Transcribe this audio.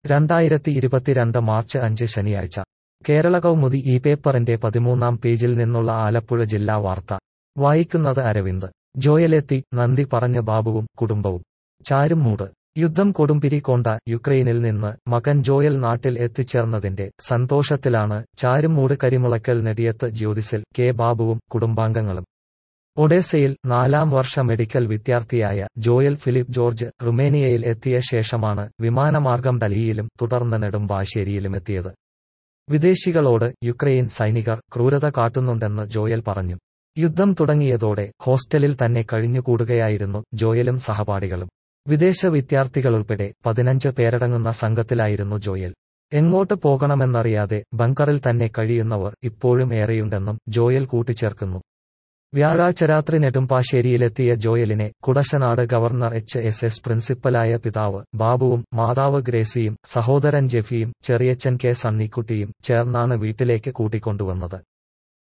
രണ്ടായിരത്തി ഇരുപത്തിരണ്ട് മാർച്ച് അഞ്ച് ശനിയാഴ്ച കേരള കൗമുദി ഈ പേപ്പറിന്റെ പതിമൂന്നാം പേജിൽ നിന്നുള്ള ആലപ്പുഴ ജില്ലാ വാർത്ത വായിക്കുന്നത് അരവിന്ദ് ജോയലെത്തി നന്ദി പറഞ്ഞ ബാബുവും കുടുംബവും ചാരുമൂട് യുദ്ധം കൊടുമ്പിരി കൊണ്ട യുക്രൈനിൽ നിന്ന് മകൻ ജോയൽ നാട്ടിൽ എത്തിച്ചേർന്നതിന്റെ സന്തോഷത്തിലാണ് ചാരുമൂട് കരിമുളക്കൽ നെടിയത്ത് ജ്യോതിസിൽ കെ ബാബുവും കുടുംബാംഗങ്ങളും ഒഡേസയിൽ നാലാം വർഷ മെഡിക്കൽ വിദ്യാർത്ഥിയായ ജോയൽ ഫിലിപ്പ് ജോർജ് റുമേനിയയിൽ എത്തിയ ശേഷമാണ് വിമാനമാർഗം ഡൽഹിയിലും തുടർന്ന് നെടുമ്പാശ്ശേരിയിലുമെത്തിയത് വിദേശികളോട് യുക്രൈൻ സൈനികർ ക്രൂരത കാട്ടുന്നുണ്ടെന്ന് ജോയൽ പറഞ്ഞു യുദ്ധം തുടങ്ങിയതോടെ ഹോസ്റ്റലിൽ തന്നെ കഴിഞ്ഞുകൂടുകയായിരുന്നു ജോയലും സഹപാഠികളും വിദേശ വിദ്യാർത്ഥികളുൾപ്പെടെ പതിനഞ്ച് പേരടങ്ങുന്ന സംഘത്തിലായിരുന്നു ജോയൽ എങ്ങോട്ട് പോകണമെന്നറിയാതെ ബങ്കറിൽ തന്നെ കഴിയുന്നവർ ഇപ്പോഴും ഏറെയുണ്ടെന്നും ജോയൽ കൂട്ടിച്ചേർക്കുന്നു വ്യാഴാഴ്ച രാത്രി നെടുമ്പാശ്ശേരിയിലെത്തിയ ജോയലിനെ Kudassanad government H S S പ്രിൻസിപ്പലായ പിതാവ് ബാബുവും മാതാവ് ഗ്രേസിയും സഹോദരൻ ജെഫിയും ചെറിയച്ചൻ കെ സണ്ണിക്കുട്ടിയും ചേർന്നാണ് വീട്ടിലേക്ക് കൂട്ടിക്കൊണ്ടുവന്നത്